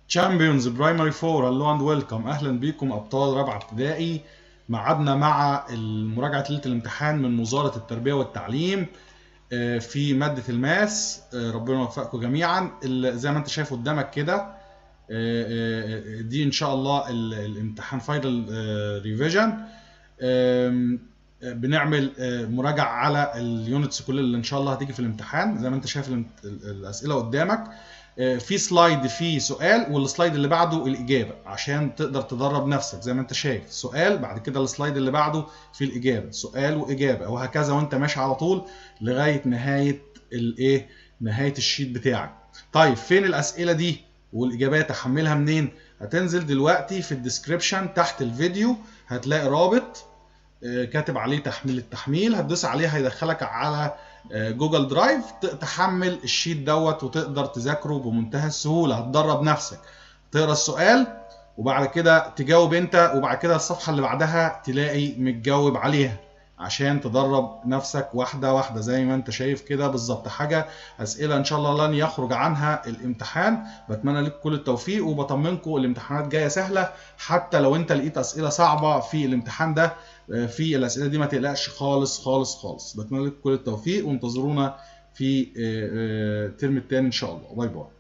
تشامبيونز برايمري 4 هلو اند ويلكم اهلا بيكم ابطال رابعه ابتدائي معادنا مع مراجعه ليله الامتحان من وزاره التربيه والتعليم آه، في ماده الماس آه، ربنا يوفقكم جميعا ال- زي ما انت شايف قدامك كده آه، آه، دي ان شاء الله ال- الامتحان فاينل ريفيجن بنعمل آه، مراجعه على اليونتس كل اللي ان شاء الله هتيجي في الامتحان زي ما انت شايف الامت- ال- الاسئله قدامك آه، في سلايد فيه سؤال والسلايد اللي بعده الاجابه عشان تقدر تدرب نفسك زي ما انت شايف سؤال بعد كده السلايد اللي بعده في الاجابه سؤال واجابه وهكذا وانت ماشي على طول لغايه نهايه الايه نهايه الشيت بتاعك طيب فين الاسئله دي والاجابات احملها منين هتنزل دلوقتي في الديسكريبشن تحت الفيديو هتلاقي رابط آه، كاتب عليه تحميل التحميل هتدوس عليه هيدخلك على آه، جوجل درايف ت- تحمل الشيت دوت وتقدر تذاكره بمنتهى السهوله هتدرب نفسك تقرا السؤال وبعد كده تجاوب انت وبعد كده الصفحه اللي بعدها تلاقي متجاوب عليها عشان تدرب نفسك واحده واحده زي ما انت شايف كده بالظبط حاجه اسئله ان شاء الله لن يخرج عنها الامتحان بتمنى لك كل التوفيق وبطمنكم الامتحانات جايه سهله حتى لو انت لقيت اسئله صعبه في الامتحان ده آه، في الاسئله دي ما تقلقش خالص خالص خالص بتمنى لك كل التوفيق وانتظرونا في آه، آه، الترم الثاني ان شاء الله باي باي